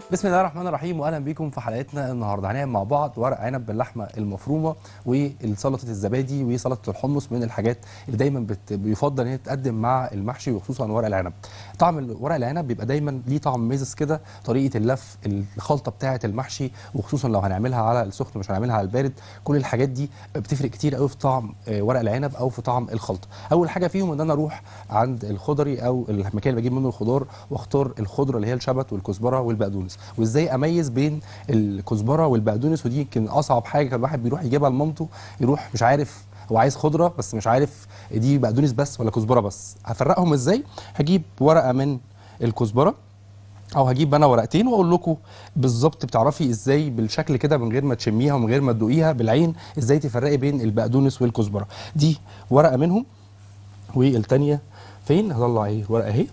بسم الله الرحمن الرحيم واهلا بيكم في حلقتنا النهارده هنعمل مع بعض ورق عنب باللحمه المفرومه وسلطه الزبادي وسلطه الحمص من الحاجات اللي دايما بت... بيفضل ان هي تتقدم مع المحشي وخصوصا ورق العنب طعم ورق العنب بيبقى دايما ليه طعم ميزز كده طريقه اللف الخلطه بتاعه المحشي وخصوصا لو هنعملها على السخن مش هنعملها على البارد كل الحاجات دي بتفرق كتير قوي في طعم آه، ورق العنب او في طعم الخلطه اول حاجه فيهم ان انا اروح عند الخضري او المكان اللي بجيب منه الخضار واختار الخضره اللي هي الشبت والكزبره والبقدونس وازاي اميز بين الكزبره والبقدونس ودي يمكن اصعب حاجه كان الواحد بيروح يجيبها لمامته يروح مش عارف هو عايز خضره بس مش عارف دي بقدونس بس ولا كزبره بس هفرقهم ازاي هجيب ورقه من الكزبره او هجيب انا ورقتين واقول لكم بالظبط بتعرفي ازاي بالشكل كده من غير ما تشميها ومن غير ما تدوقيها بالعين ازاي تفرقي بين البقدونس والكزبره دي ورقه منهم والتانيه فين هطلع ايه ورقه اهي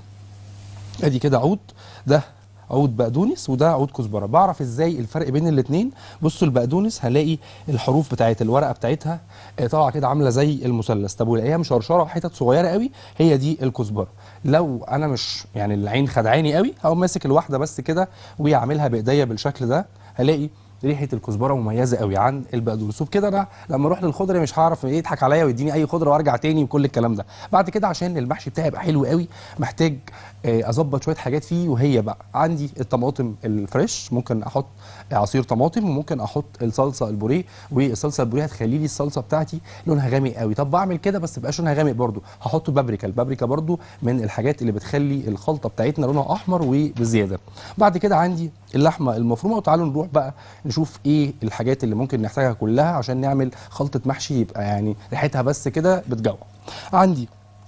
ادي كده عود ده عود بقدونس وده عود كزبره بعرف ازاي الفرق بين الاثنين بصوا البقدونس هلاقي الحروف بتاعت الورقه بتاعتها آه، طالعه كده عامله زي المثلث طب والاقيها مشرشره حتت صغيره قوي هي دي الكزبره لو انا مش يعني العين خدعاني قوي هقوم ماسك الواحده بس كده واعملها بايديا بالشكل ده هلاقي ريحه الكزبره مميزه قوي عن البقدونس وبكده انا لما اروح للخضره مش هعرف ايه يضحك عليا ويديني اي خضره وارجع تاني وكل الكلام ده بعد كده عشان المحشي بتاعي يبقى حلو قوي محتاج آه، اظبط شويه حاجات فيه وهي بقى عندي الطماطم الفريش ممكن احط عصير طماطم وممكن احط الصلصه البوريه والصلصه البوريه هتخلي لي الصلصه بتاعتي لونها غامق قوي طب بعمل كده بس مبقاش لونها غامق برده هحط بابريكا البابريكا برده من الحاجات اللي بتخلي الخلطه بتاعتنا لونها احمر وبزياده بعد كده عندي اللحمه المفرومه وتعالوا نروح بقى نشوف ايه الحاجات اللي ممكن نحتاجها كلها عشان نعمل خلطه محشي يبقى يعني ريحتها بس كده بتجوع عندي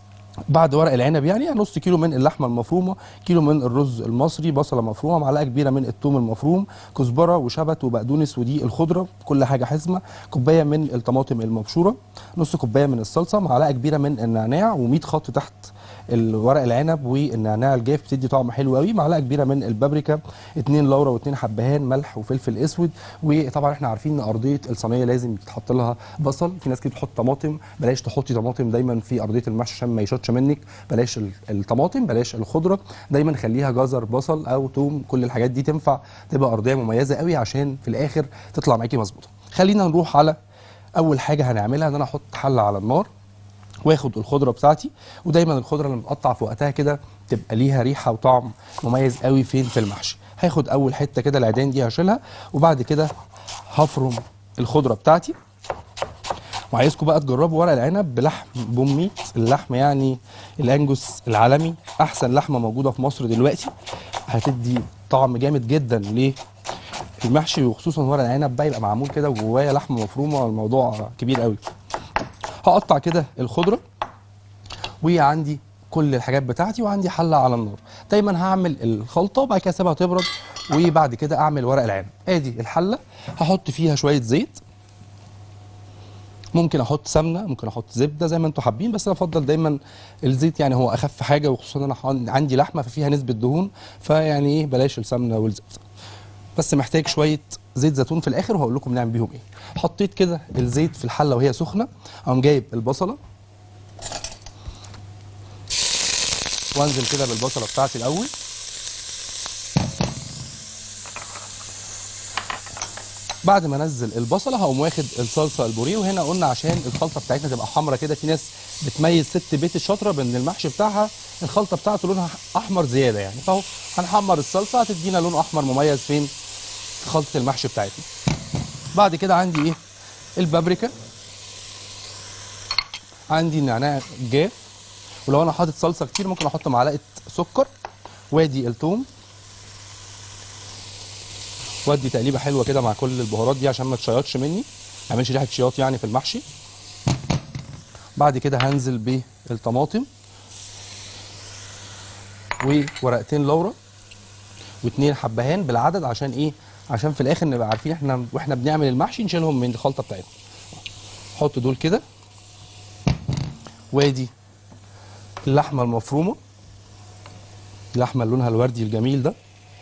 بعد ورق العنب يعني نص كيلو من اللحمه المفرومه كيلو من الرز المصري بصله مفرومه معلقه كبيره من الثوم المفروم كزبره وشبت وبقدونس ودي الخضره كل حاجه حزمه كوبايه من الطماطم المبشوره نص كوبايه من الصلصه معلقه كبيره من النعناع و100 خط تحت الورق العنب والنعناع الجاف بتدي طعم حلو قوي معلقه كبيره من البابريكا اتنين لورا واتنين حبهان ملح وفلفل اسود وطبعا احنا عارفين ان ارضيه الصينيه لازم يتحط لها بصل في ناس كتير بتحط طماطم بلاش تحطي طماطم دايما في ارضيه المحشي عشان ما يشطش منك بلاش ال- الطماطم بلاش الخضره دايما خليها جزر بصل او توم كل الحاجات دي تنفع تبقى ارضيه مميزه قوي عشان في الاخر تطلع معاكي مظبوطه خلينا نروح على اول حاجه هنعملها ان انا احط حله على النار واخد الخضره بتاعتي ودايما الخضره لما بتقطع في وقتها كده تبقى ليها ريحه وطعم مميز قوي فين في المحشي هاخد اول حته كده العيدان دي هشيلها وبعد كده هفرم الخضره بتاعتي وعايزكم بقى تجربوا ورق العنب بلحم بوميت اللحم يعني الانجوس العالمي احسن لحمه موجوده في مصر دلوقتي هتدي طعم جامد جدا ليه المحشي وخصوصا ورق العنب بقى يبقى معمول كده وجواه لحمه مفرومه الموضوع كبير قوي هقطع كده الخضره وعندي كل الحاجات بتاعتي وعندي حله على النار دايما هعمل الخلطه وبعد كده اسيبها تبرد وبعد كده اعمل ورق العنب ادي الحله هحط فيها شويه زيت ممكن احط سمنه ممكن احط زبده زي ما انتم حابين بس انا افضل دايما الزيت يعني هو اخف حاجه وخصوصا انا عن- عندي لحمه ففيها نسبه دهون فيعني ايه بلاش السمنه والزبده بس محتاج شويه زيت زيتون في الاخر وهقول لكم نعمل بيهم ايه حطيت كده الزيت في الحله وهي سخنه اقوم جايب البصله وانزل كده بالبصله بتاعتي الاول بعد ما انزل البصله هقوم واخد الصلصه البوريه وهنا قلنا عشان الخلطه بتاعتنا تبقى حمرا كده في ناس بتميز ست بيت الشاطره بان المحشي بتاعها الخلطه بتاعته لونها احمر زياده يعني فاهو هنحمر الصلصه هتدينا لون احمر مميز فين في خلطه المحشي بتاعتنا بعد كده عندي ايه البابريكا عندي النعناع الجاف ولو انا حاطط صلصه كتير ممكن احط معلقه سكر وادي الثوم وادي تقليبه حلوه كده مع كل البهارات دي عشان ما تشيطش مني ما يعملش ريحه شياط يعني في المحشي بعد كده هنزل بالطماطم وورقتين لورا واتنين حبهان بالعدد عشان ايه عشان في الاخر نبقى عارفين احنا واحنا بنعمل المحشي نشيلهم من الخلطه بتاعتنا حط دول كده وادي اللحمه المفرومه اللحمه اللي لونها الوردي الجميل ده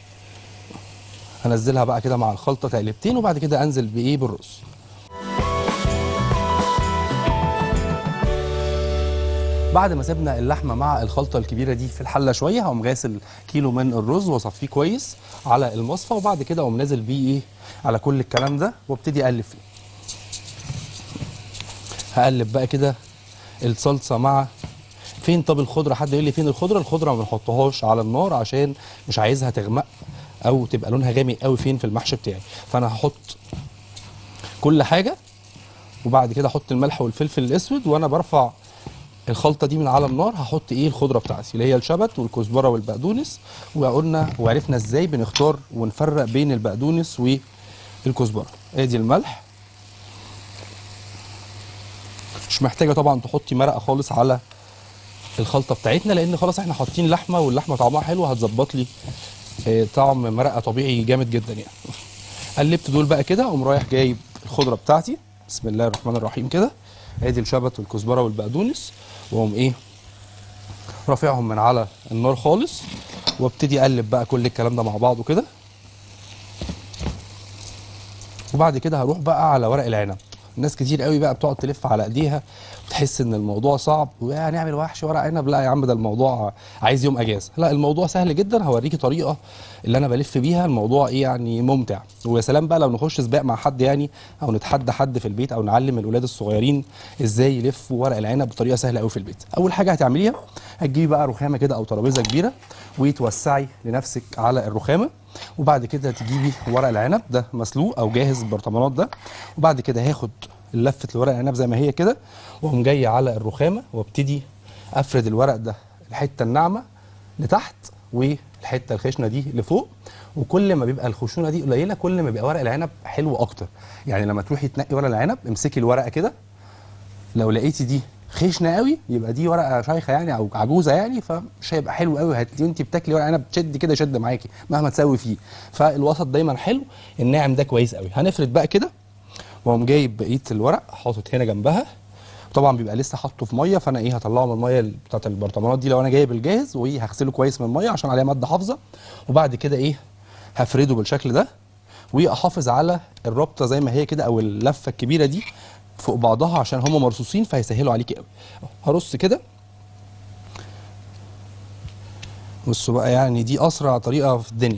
هنزلها بقى كده مع الخلطه تقلبتين وبعد كده انزل بايه بالرز بعد ما سيبنا اللحمه مع الخلطه الكبيره دي في الحله شويه هقوم غاسل كيلو من الرز واصفيه كويس على المصفى وبعد كده اقوم نازل بيه ايه على كل الكلام ده وابتدي اقلب فيه هقلب بقى كده الصلصه مع فين طب الخضره حد يقول لي فين الخضره الخضره ما بنحطهاش على النار عشان مش عايزها تغمق او تبقى لونها غامق قوي فين في المحشي بتاعي فانا هحط كل حاجه وبعد كده احط الملح والفلفل الاسود وانا برفع الخلطه دي من على النار هحط ايه الخضره بتاعتي اللي هي الشبت والكزبره والبقدونس وقلنا وعرفنا ازاي بنختار ونفرق بين البقدونس والكزبره ادي الملح مش محتاجه طبعا تحطي مرقه خالص على الخلطه بتاعتنا لان خلاص احنا حاطين لحمه واللحمه طعمها حلو هتظبط لي آه، طعم مرقه طبيعي جامد جدا يعني قلبت دول بقى كده اقوم رايح جايب الخضره بتاعتي بسم الله الرحمن الرحيم كده ادي الشبت والكزبره والبقدونس واقوم ايه رافعهم من على النار خالص وابتدي اقلب بقى كل الكلام ده مع بعضه كده وبعد كده هروح بقى على ورق العنب ناس كتير قوي بقى بتقعد تلف على ايديها وتحس ان الموضوع صعب وهنعمل وحش ورق عنب لا يا عم ده الموضوع عايز يوم اجازه لا الموضوع سهل جدا هوريكي طريقه اللي انا بلف بيها الموضوع ايه يعني ممتع ويا سلام بقى لو نخش سباق مع حد يعني او نتحدى حد في البيت او نعلم الاولاد الصغيرين ازاي يلفوا ورق العنب بطريقه سهله قوي في البيت اول حاجه هتعمليها هتجيبي بقى رخامه كده او ترابيزه كبيره وتوسعي لنفسك على الرخامه وبعد كده تجيبي ورق العنب ده مسلوق او جاهز البرطمانات ده وبعد كده هاخد لفه الورق العنب زي ما هي كده واقوم جاي على الرخامه وابتدي افرد الورق ده الحته الناعمه لتحت والحته الخشنه دي لفوق وكل ما بيبقى الخشونه دي قليله كل ما بيبقى ورق العنب حلو اكتر يعني لما تروحي تنقي ورق العنب امسكي الورقه كده لو لقيتي دي خشنه قوي يبقى دي ورقه شيخه يعني او عجوزه يعني فمش هيبقى حلو قوي هت... وانت بتاكلي ورق عنب تشد كده يشد معاكي مهما تسوي فيه فالوسط دايما حلو الناعم ده كويس قوي هنفرد بقى كده واقوم جايب بقيه الورق حاطط هنا جنبها طبعا بيبقى لسه حاطه في ميه فانا ايه هطلعه من الميه بتاعت البرطمانات دي لو انا جايب الجاهز وهغسله كويس من الميه عشان عليه ماده حافظه وبعد كده ايه هفرده بالشكل ده واحافظ على الرابطه زي ما هي كده او اللفه الكبيره دي فوق بعضها عشان هم مرصوصين فهيسهلوا عليكي قوي هرص كده بصوا بقى يعني دي اسرع طريقه في الدنيا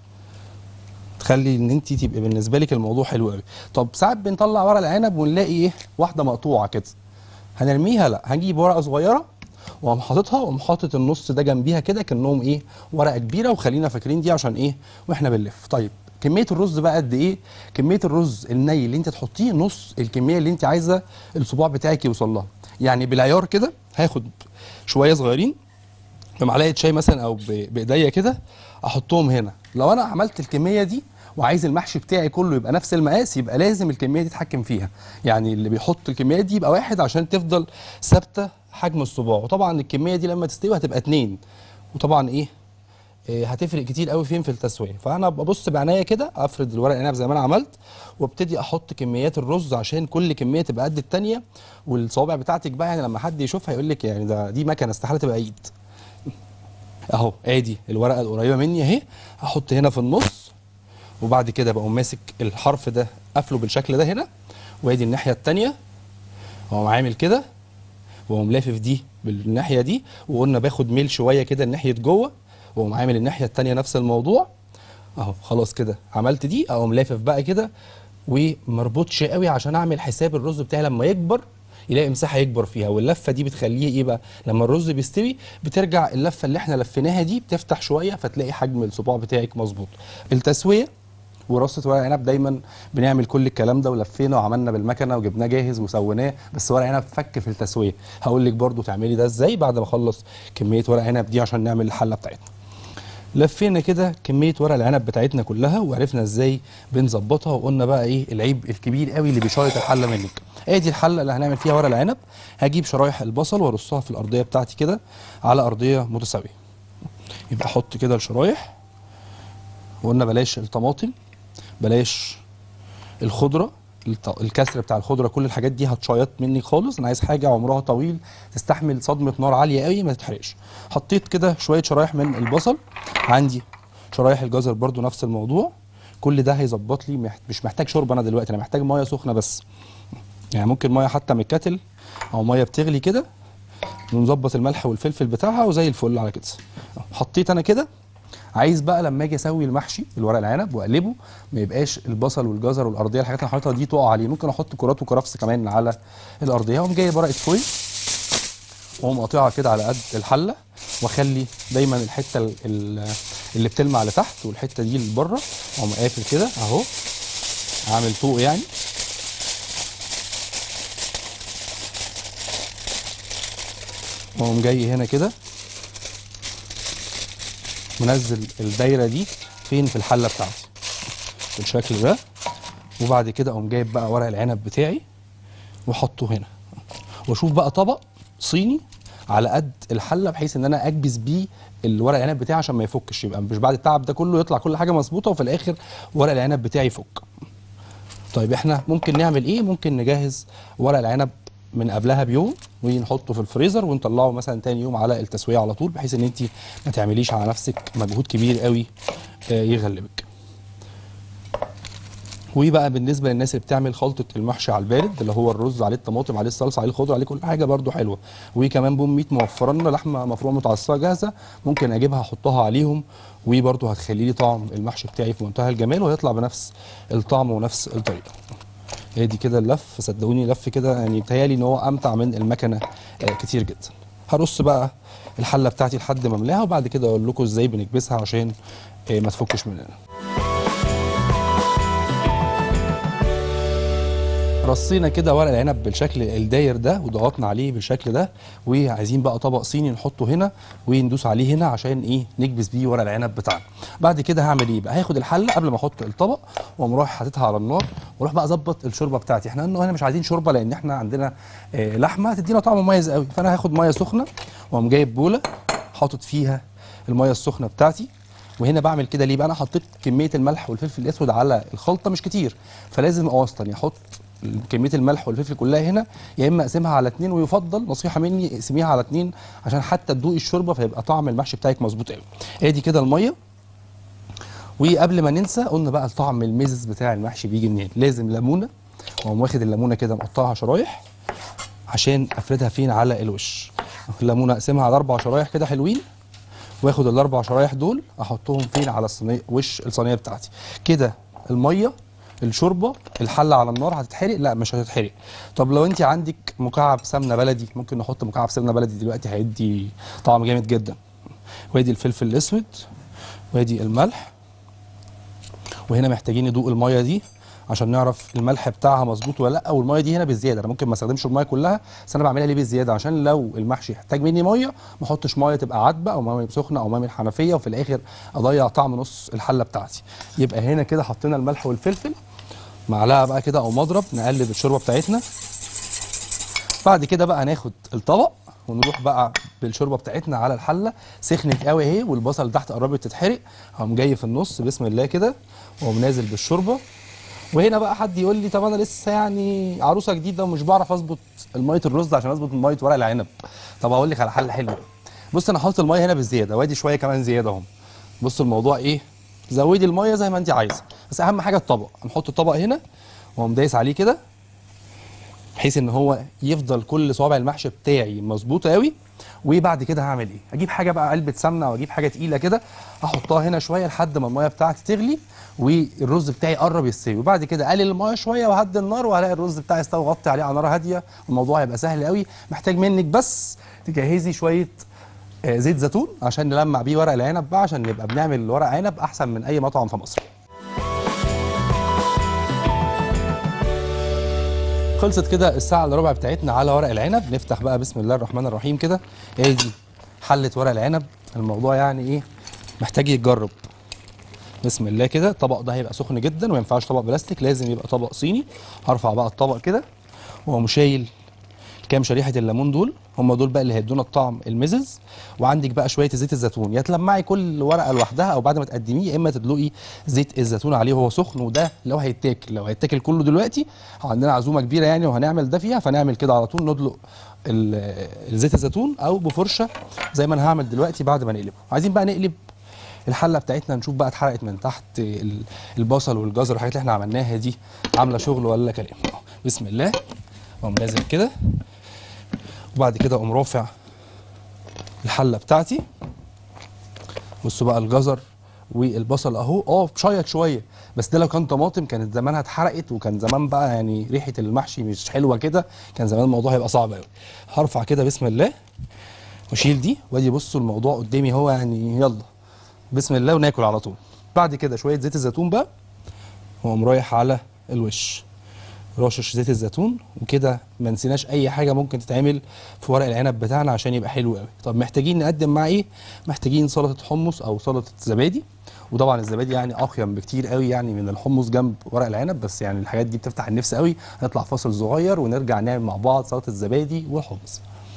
تخلي ان انت تبقى بالنسبه لك الموضوع حلو قوي طب ساعات بنطلع ورق العنب ونلاقي ايه واحده مقطوعه كده هنرميها لا هنجيب ورقه صغيره واقوم حاططها واقوم حاطط النص ده جنبيها كده كانهم ايه ورقه كبيره وخلينا فاكرين دي عشان ايه واحنا بنلف طيب كميه الرز بقى قد ايه كميه الرز الني اللي انت تحطيه نص الكميه اللي انت عايزه الصباع بتاعك يوصل لها يعني بالعيار كده هاخد شويه صغيرين بمعلقه شاي مثلا او ب- بايديا كده احطهم هنا لو انا عملت الكميه دي وعايز المحشي بتاعي كله يبقى نفس المقاس يبقى لازم الكميه دي اتحكم فيها يعني اللي بيحط الكميه دي يبقى واحد عشان تفضل ثابته حجم الصباع وطبعا الكميه دي لما تستوي هتبقى اتنين وطبعا ايه إيه، هتفرق كتير قوي فين في التسويه فانا ببص بعناية كده افرد الورق العنب زي ما انا عملت وابتدي احط كميات الرز عشان كل كميه تبقى قد التانيه والصوابع بتاعتك بقى يعني لما حد يشوفها يقول لك يعني ده دي مكنه استحاله تبقى ايد اهو ادي الورقه القريبه مني اهي احط هنا في النص وبعد كده بقوم ماسك الحرف ده قافله بالشكل ده هنا وادي الناحيه التانيه واقوم عامل كده واقوم لافف دي بالناحيه دي وقلنا باخد ميل شويه كده ناحيه جوه واقوم عامل الناحيه التانيه نفس الموضوع اهو خلاص كده عملت دي اقوم لافف بقى كده ومربوطش قوي عشان اعمل حساب الرز بتاعي لما يكبر يلاقي مساحه يكبر فيها واللفه دي بتخليه ايه بقى لما الرز بيستوي بترجع اللفه اللي احنا لفيناها دي بتفتح شويه فتلاقي حجم الصباع بتاعك مظبوط التسويه ورصه ورق عنب دايما بنعمل كل الكلام ده ولفينا وعملنا بالمكنه وجبناه جاهز وسويناه بس ورق عنب فك في التسويه هقول لك برده تعملي ده ازاي بعد ما اخلص كميه ورق عنب دي عشان نعمل الحله بتاعتنا لفينا كده كميه ورق العنب بتاعتنا كلها وعرفنا ازاي بنظبطها وقلنا بقى ايه العيب الكبير قوي اللي بيشيط الحله منك ادي الحله اللي هنعمل فيها ورق العنب هجيب شرايح البصل وارصها في الارضيه بتاعتي كده على ارضيه متساويه يبقى احط كده الشرايح وقلنا بلاش الطماطم بلاش الخضره الط- الكسر بتاع الخضره كل الحاجات دي هتشيط مني خالص انا عايز حاجه عمرها طويل تستحمل صدمه نار عاليه قوي ما تتحرقش حطيت كده شويه شرايح من البصل عندي شرايح الجزر برضو نفس الموضوع كل ده هيظبط لي مح- مش محتاج شرب انا دلوقتي انا محتاج ميه سخنه بس يعني ممكن ميه حتى من الكاتل او ميه بتغلي كده ونظبط الملح والفلفل بتاعها وزي الفل على كده حطيت انا كده عايز بقى لما اجي اسوي المحشي الورق العنب واقلبه ما يبقاش البصل والجزر والارضيه الحاجات اللي أنا حاططها دي تقع عليه ممكن احط كرات وكرفس كمان على الارضيه اقوم جايب ورقه فويل واقوم قاطعها كده على قد الحله واخلي دايما الحته ال- ال- اللي بتلمع لتحت والحته دي لبره اقوم قافل كده اهو عامل طوق يعني واقوم جاي هنا كده منزل الدايره دي فين في الحله بتاعتي بالشكل ده وبعد كده اقوم جايب بقى ورق العنب بتاعي واحطه هنا واشوف بقى طبق صيني على قد الحله بحيث ان انا اكبس بيه الورق العنب بتاعي عشان ما يفكش يبقى مش بعد التعب ده كله يطلع كل حاجه مظبوطه وفي الاخر ورق العنب بتاعي يفك طيب احنا ممكن نعمل ايه ممكن نجهز ورق العنب من قبلها بيوم ونحطه في الفريزر ونطلعه مثلا تاني يوم على التسويه على طول بحيث ان انت ما تعمليش على نفسك مجهود كبير قوي آه، يغلبك وبقى بالنسبه للناس اللي بتعمل خلطه المحشي على البارد اللي هو الرز عليه الطماطم عليه الصلصه عليه الخضره عليه كل حاجه برده حلوه وكمان بوم ميت موفره لنا لحمه مفرومه متعصره جاهزه ممكن اجيبها احطها عليهم وبرده هتخلي لي طعم المحشي بتاعي في منتهى الجمال وهيطلع بنفس الطعم ونفس الطريقه هي دي كده اللف صدقوني لف كده يعني بيتهيألي ان هو امتع من المكنه آه، كتير جدا هرص بقى الحله بتاعتي لحد ما املاها وبعد كده اقول لكم ازاي بنكبسها عشان آه، ما تفكش مننا رصينا كده ورق العنب بالشكل الداير ده وضغطنا عليه بالشكل ده وعايزين بقى طبق صيني نحطه هنا وندوس عليه هنا عشان ايه نكبس بيه ورق العنب بتاعنا بعد كده هعمل ايه بقى هاخد الحله قبل ما احط الطبق واقوم رايح حاططها على النار واروح بقى اظبط الشوربه بتاعتي احنا قلنا هنا مش عايزين شوربه لان احنا عندنا آه، لحمه تدينا طعم مميز قوي فانا هاخد ميه سخنه واقوم جايب بوله حاطط فيها الميه السخنه بتاعتي وهنا بعمل كده ليه بقى انا حطيت كميه الملح والفلفل الاسود على الخلطه مش كتير فلازم اوسطن احط كميه الملح والفلفل كلها هنا يا اما اقسمها على اتنين ويفضل نصيحه مني اقسميها على اتنين عشان حتى تدوقي الشوربه فيبقى طعم المحشي بتاعك مظبوط قوي ادي كده الميه وقبل ما ننسى قلنا بقى الطعم المزز بتاع المحشي بيجي منين لازم ليمونه واقوم واخد الليمونه كده مقطعها شرايح عشان افردها فين على الوش الليمونه اقسمها على اربع شرايح كده حلوين واخد الاربع شرايح دول احطهم فين على الصينيه وش الصينيه بتاعتي كده الميه الشوربه الحله على النار هتتحرق لا مش هتتحرق طب لو انت عندك مكعب سمنه بلدي ممكن نحط مكعب سمنه بلدي دلوقتي هيدي طعم جامد جدا وادي الفلفل الاسود وادي الملح وهنا محتاجين ندوق الميه دي عشان نعرف الملح بتاعها مظبوط ولا لا والميه دي هنا بالزياده انا ممكن ما استخدمش الميه كلها بس انا بعملها ليه بالزياده عشان لو المحشي احتاج مني ميه ما احطش ميه تبقى عذبه او ميه سخنه او ميه من الحنفيه وفي الاخر اضيع طعم نص الحله بتاعتي يبقى هنا كده حطينا الملح والفلفل معلقه بقى كده او مضرب نقلب الشوربه بتاعتنا بعد كده بقى هناخد الطبق ونروح بقى بالشوربه بتاعتنا على الحله سخنت قوي اهي والبصل تحت قربت تتحرق هقوم جاي في النص بسم الله كده واقوم نازل بالشوربه وهنا بقى حد يقول لي طب انا لسه يعني عروسه جديده ومش بعرف اظبط الميه الرز عشان اظبط ميه ورق العنب طب اقول لك على حل حلو بص انا حاطط الميه هنا بالزياده وادي شويه كمان زياده اهو بص الموضوع ايه زودي الميه زي ما انت عايزه بس اهم حاجه الطبق هنحط الطبق هنا واقوم دايس عليه كده بحيث ان هو يفضل كل صوابع المحشي بتاعي مظبوطه قوي وبعد كده هعمل ايه اجيب حاجه بقى علبه سمنه او اجيب حاجه تقيله كده احطها هنا شويه لحد ما الميه بتاعتي تغلي والرز بتاعي قرب يستوي وبعد كده اقلل الميه شويه وهدي النار وهلاقي الرز بتاعي استوى غطي عليه على نار هاديه والموضوع هيبقى سهل قوي محتاج منك بس تجهزي شويه آه، زيت زيتون عشان نلمع بيه ورق العنب بقى عشان نبقى بنعمل ورق عنب احسن من اي مطعم في مصر خلصت كده الساعة الا ربع بتاعتنا على ورق العنب نفتح بقى بسم الله الرحمن الرحيم كده ادي حلة ورق العنب الموضوع يعني ايه محتاج يتجرب بسم الله كده الطبق ده هيبقى سخن جدا وما ينفعش طبق بلاستيك لازم يبقى طبق صيني هرفع بقى الطبق كده واقوم شايل كام شريحه الليمون دول هم دول بقى اللي هيدونا الطعم المزز وعندك بقى شويه زيت الزيتون يا تلمعي كل ورقه لوحدها او بعد ما تقدميه يا اما تدلقي زيت الزيتون عليه وهو سخن وده لو هيتاكل لو هيتاكل كله دلوقتي عندنا عزومه كبيره يعني وهنعمل ده فيها فنعمل كده على طول ندلق ال- الزيت الزيتون او بفرشه زي ما انا هعمل دلوقتي بعد ما نقلبه عايزين بقى نقلب الحله بتاعتنا نشوف بقى اتحرقت من تحت ال- البصل والجزر والحاجات اللي احنا عملناها دي عامله شغل ولا كلام بسم الله واقوم نازل كده وبعد كده اقوم رافع الحله بتاعتي بصوا بقى الجزر والبصل اهو اه شيط شويه بس ده لو كان طماطم كانت زمانها اتحرقت وكان زمان بقى يعني ريحه المحشي مش حلوه كده كان زمان الموضوع هيبقى صعب قوي هرفع كده بسم الله واشيل دي وادي بصوا الموضوع قدامي هو يعني يلا بسم الله وناكل على طول بعد كده شويه زيت الزيتون بقى واقوم رايح على الوش رشش زيت الزيتون وكده ما نسيناش اي حاجه ممكن تتعمل في ورق العنب بتاعنا عشان يبقى حلو قوي طب محتاجين نقدم معاه ايه محتاجين سلطه حمص او سلطه زبادي وطبعا الزبادي يعني اقيم بكتير قوي يعني من الحمص جنب ورق العنب بس يعني الحاجات دي بتفتح النفس قوي هنطلع فاصل صغير ونرجع نعمل مع بعض سلطه الزبادي والحمص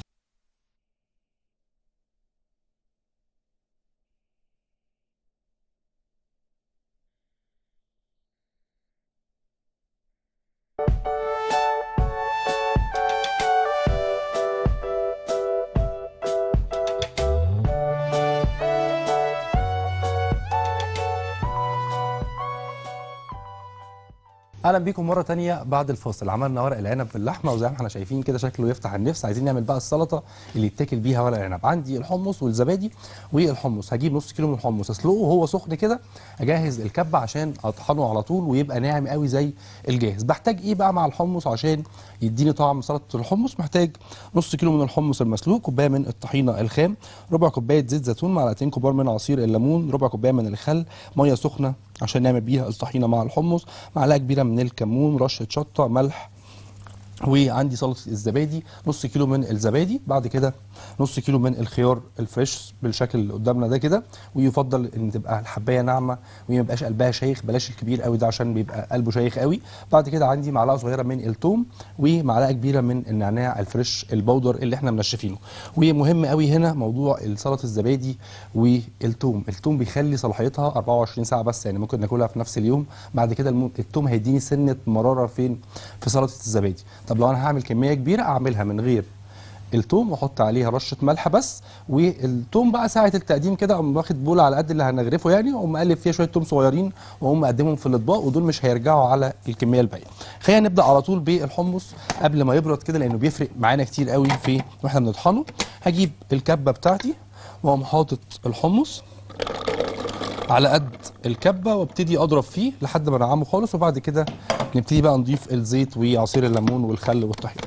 اهلا بيكم مره تانية بعد الفاصل عملنا ورق العنب باللحمه وزي ما احنا شايفين كده شكله يفتح النفس عايزين نعمل بقى السلطه اللي يتاكل بيها ورق العنب عندي الحمص والزبادي والحمص هجيب نص كيلو من الحمص اسلقه وهو سخن كده اجهز الكبه عشان اطحنه على طول ويبقى ناعم قوي زي الجاهز بحتاج ايه بقى مع الحمص عشان يديني طعم سلطه الحمص محتاج نص كيلو من الحمص المسلوق كوبايه من الطحينه الخام ربع كوبايه زيت زيتون معلقتين كبار من عصير الليمون ربع كوبايه من الخل ميه سخنه عشان نعمل بيها الطحينه مع الحمص معلقه كبيره من الكمون رشه شطه ملح وعندي سلطه الزبادي نص كيلو من الزبادي بعد كده نص كيلو من الخيار الفريش بالشكل اللي قدامنا ده كده ويفضل ان تبقى الحبايه ناعمه وما يبقاش قلبها شيخ بلاش الكبير قوي ده عشان بيبقى قلبه شيخ قوي بعد كده عندي معلقه صغيره من الثوم ومعلقه كبيره من النعناع الفريش البودر اللي احنا منشفينه ومهم قوي هنا موضوع سلطه الزبادي والثوم الثوم بيخلي صلاحيتها 24 ساعه بس يعني ممكن ناكلها في نفس اليوم بعد كده الم- الثوم هيديني سنه مراره فين في سلطه الزبادي طب لو انا هعمل كميه كبيره اعملها من غير التوم واحط عليها رشه ملح بس والتوم بقى ساعه التقديم كده اقوم واخد بوله على قد اللي هنغرفه يعني واقوم مقلب فيها شويه توم صغيرين واقوم مقدمهم في الاطباق ودول مش هيرجعوا على الكميه الباقيه خلينا نبدا على طول بالحمص قبل ما يبرد كده لانه بيفرق معانا كتير قوي في واحنا بنطحنه هجيب الكبه بتاعتي واقوم حاطط الحمص على قد الكبه وابتدي اضرب فيه لحد ما انعمه خالص وبعد كده نبتدي بقى نضيف الزيت وعصير الليمون والخل والطحينه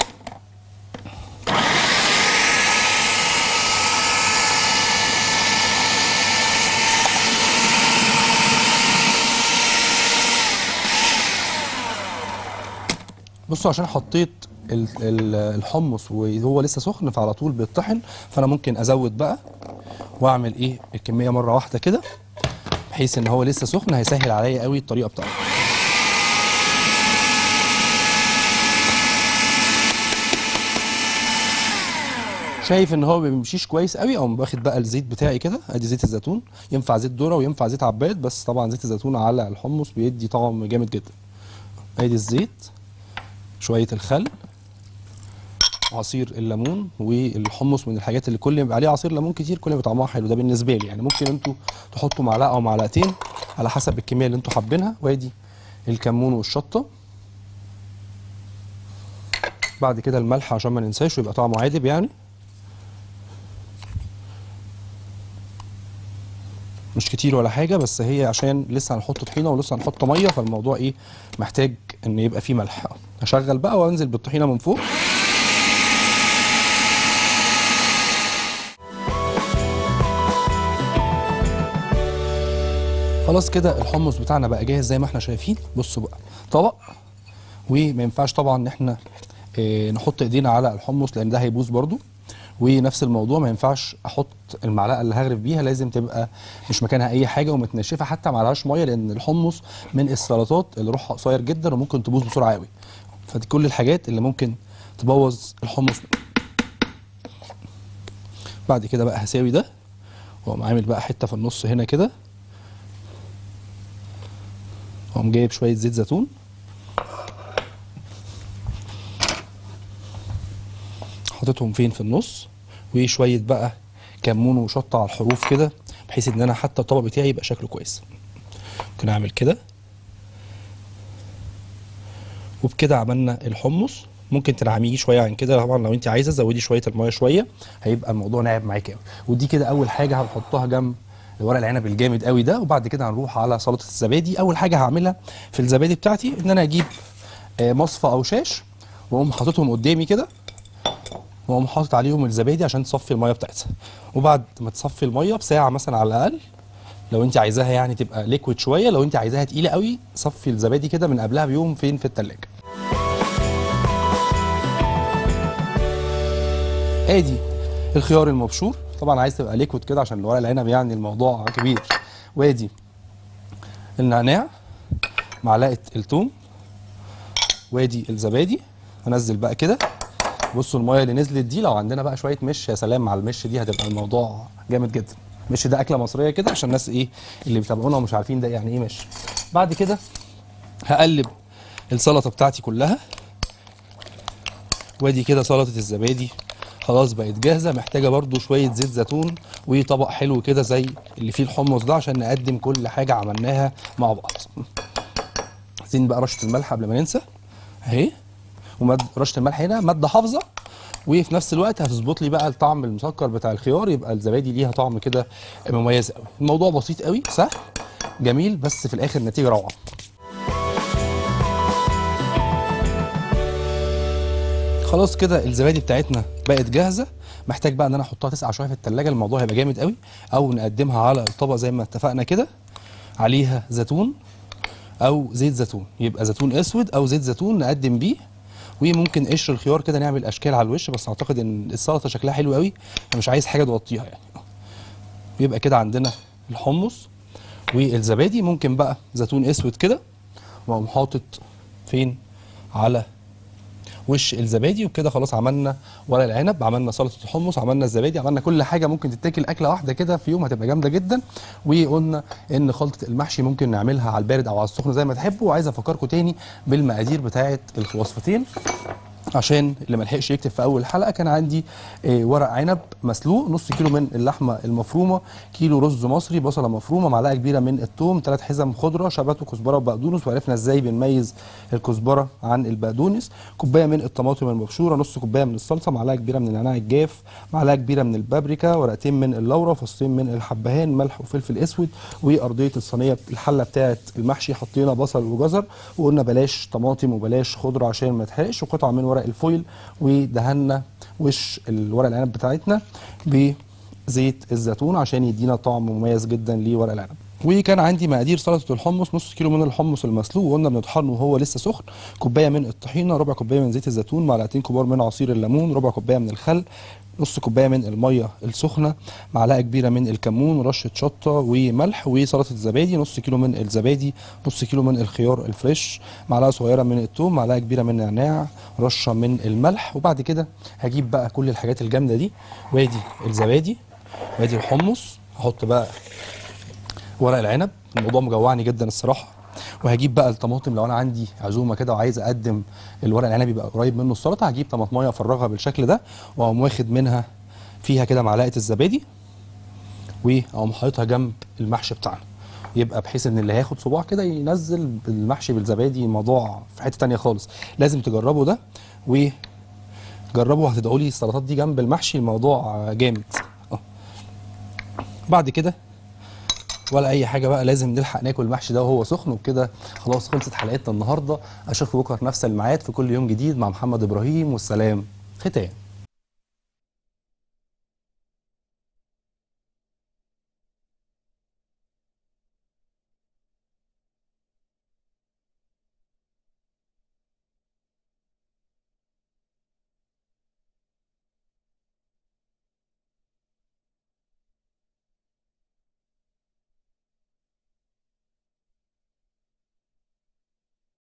بصوا عشان حطيت ال- ال- الحمص وهو لسه سخن فعلى طول بيطحن فانا ممكن ازود بقى واعمل ايه الكميه مره واحده كده بحيث ان هو لسه سخن هيسهل عليا قوي الطريقه بتاعته شايف ان هو ما بيمشيش كويس قوي اقوم واخد بقى الزيت بتاعي كده ادي زيت الزيتون ينفع زيت ذره وينفع زيت عباد بس طبعا زيت الزيتون على الحمص بيدي طعم جامد جدا ادي الزيت شويه الخل عصير الليمون والحمص من الحاجات اللي كل ما يبقى عليه عصير ليمون كتير كل ما يبقى طعمها حلو ده بالنسبه لي يعني ممكن انتوا تحطوا معلقه او معلقتين على حسب الكميه اللي انتوا حابينها وادي الكمون والشطه بعد كده الملح عشان ما ننساش ويبقى طعمه عادب يعني مش كتير ولا حاجه بس هي عشان لسه هنحط طحينه ولسه هنحط ميه فالموضوع ايه محتاج ان يبقى فيه ملح هشغل بقى وانزل بالطحينه من فوق خلاص كده الحمص بتاعنا بقى جاهز زي ما احنا شايفين بصوا بقى طبق وما ينفعش طبعا ان احنا اه نحط ايدينا على الحمص لان ده هيبوظ برضو ونفس الموضوع ما ينفعش احط المعلقه اللي هغرف بيها لازم تبقى مش مكانها اي حاجه ومتنشفه حتى ما عليهاش ميه لان الحمص من السلطات اللي روحها قصير جدا وممكن تبوظ بسرعه قوي فدي كل الحاجات اللي ممكن تبوظ الحمص بعد كده بقى هساوي ده واقوم عامل بقى حته في النص هنا كده واقوم جايب شويه زيت زيتون حاططهم فين في النص وشويه بقى كمون وشطه على الحروف كده بحيث ان انا حتى الطبق بتاعي يبقى شكله كويس ممكن اعمل كده وبكده عملنا الحمص ممكن تنعميه شويه عن كده طبعا لو انت عايزه زودي شويه الميه شويه هيبقى الموضوع ناعم معاكي قوي ودي كده اول حاجه هنحطها جنب ورق العنب الجامد قوي ده وبعد كده هنروح على سلطه الزبادي اول حاجه هعملها في الزبادي بتاعتي ان انا اجيب آه، مصفى او شاش واقوم حاططهم قدامي كده واقوم حاطط عليهم الزبادي عشان تصفي الميه بتاعتها وبعد ما تصفي الميه بساعه مثلا على الاقل لو انت عايزاها يعني تبقى ليكويد شويه لو انت عايزاها تقيله قوي صفي الزبادي كده من قبلها بيوم فين في التلاجة ادي الخيار المبشور طبعا عايز تبقى ليكويد كده عشان ورق العنب يعني الموضوع كبير وادي النعناع معلقه الثوم وادي الزبادي انزل بقى كده بصوا المايه اللي نزلت دي لو عندنا بقى شويه مش يا سلام مع المش دي هتبقى الموضوع جامد جدا مش ده اكله مصريه كده عشان الناس ايه اللي بيتابعونا ومش عارفين ده يعني ايه مش بعد كده هقلب السلطه بتاعتي كلها وادي كده سلطه الزبادي خلاص بقت جاهزه محتاجه برده شويه زيت زيتون وطبق حلو كده زي اللي فيه الحمص ده عشان نقدم كل حاجه عملناها مع بعض عايزين بقى رشه الملح قبل ما ننسى اهي ومد رشه الملح هنا ماده حافظه وفي نفس الوقت هتظبط لي بقى الطعم المسكر بتاع الخيار يبقى الزبادي ليها طعم كده مميز قوي الموضوع بسيط قوي سهل جميل بس في الاخر نتيجه روعه خلاص كده الزبادي بتاعتنا بقت جاهزه محتاج بقى ان انا احطها تسقع شويه في التلاجة الموضوع هيبقى جامد قوي او نقدمها على الطبق زي ما اتفقنا كده عليها زيتون او زيت زيتون يبقى زيتون اسود او زيت زيتون نقدم بيه وممكن قشر الخيار كده نعمل اشكال على الوش بس اعتقد ان السلطه شكلها حلو قوي انا مش عايز حاجه تغطيها يعني يبقى كده عندنا الحمص والزبادي ممكن بقى زيتون اسود كده واقوم حاطط فين على وش الزبادي وكده خلاص عملنا ورق العنب عملنا سلطه الحمص عملنا الزبادي عملنا كل حاجه ممكن تتاكل اكله واحده كده في يوم هتبقى جامده جدا وقلنا ان خلطه المحشي ممكن نعملها على البارد او على السخن زي ما تحبوا وعايز افكركم تاني بالمقادير بتاعه الوصفتين عشان اللي ما لحقش يكتب في اول حلقه كان عندي آه، ورق عنب مسلوق نص كيلو من اللحمه المفرومه كيلو رز مصري بصله مفرومه معلقه كبيره من الثوم ثلاث حزم خضره شبت وكزبره وبقدونس وعرفنا ازاي بنميز الكزبره عن البقدونس كوبايه من الطماطم المبشوره نص كوبايه من الصلصه معلقه كبيره من النعناع الجاف معلقه كبيره من البابريكا ورقتين من اللورا فصين من الحبهان ملح وفلفل اسود وارضيه الصينيه الحله بتاعه المحشي حطينا بصل وجزر وقلنا بلاش طماطم وبلاش خضره عشان ما تحرقش وقطعه من ورق الفويل ودهنا وش الورق العنب بتاعتنا بزيت الزيتون عشان يدينا طعم مميز جدا لورق العنب وكان عندي مقادير سلطه الحمص نص كيلو من الحمص المسلوق وقلنا بنطحنه وهو لسه سخن كوبايه من الطحينه ربع كوبايه من زيت الزيتون معلقتين كبار من عصير الليمون ربع كوبايه من الخل نص كوبايه من الميه السخنه معلقه كبيره من الكمون رشه شطه وملح وسلطه الزبادي نص كيلو من الزبادي نص كيلو من الخيار الفريش معلقه صغيره من الثوم معلقه كبيره من النعناع رشه من الملح وبعد كده هجيب بقى كل الحاجات الجامده دي وادي الزبادي وادي الحمص احط بقى ورق العنب الموضوع مجوعني جدا الصراحه وهجيب بقى الطماطم لو انا عندي عزومه كده وعايز اقدم الورق العنب يبقى قريب منه السلطه هجيب طماطمايه افرغها بالشكل ده واقوم واخد منها فيها كده معلقه الزبادي واقوم حاططها جنب المحشي بتاعنا يبقى بحيث ان اللي هياخد صباع كده ينزل بالمحشي بالزبادي الموضوع في حته تانية خالص لازم تجربوا ده وجربوا هتدعوا لي السلطات دي جنب المحشي الموضوع جامد اه بعد كده ولا اي حاجه بقى لازم نلحق ناكل المحشي ده وهو سخن وبكده خلاص خلصت حلقتنا النهارده اشوفكم بكره في نفس الميعاد في كل يوم جديد مع محمد ابراهيم والسلام ختام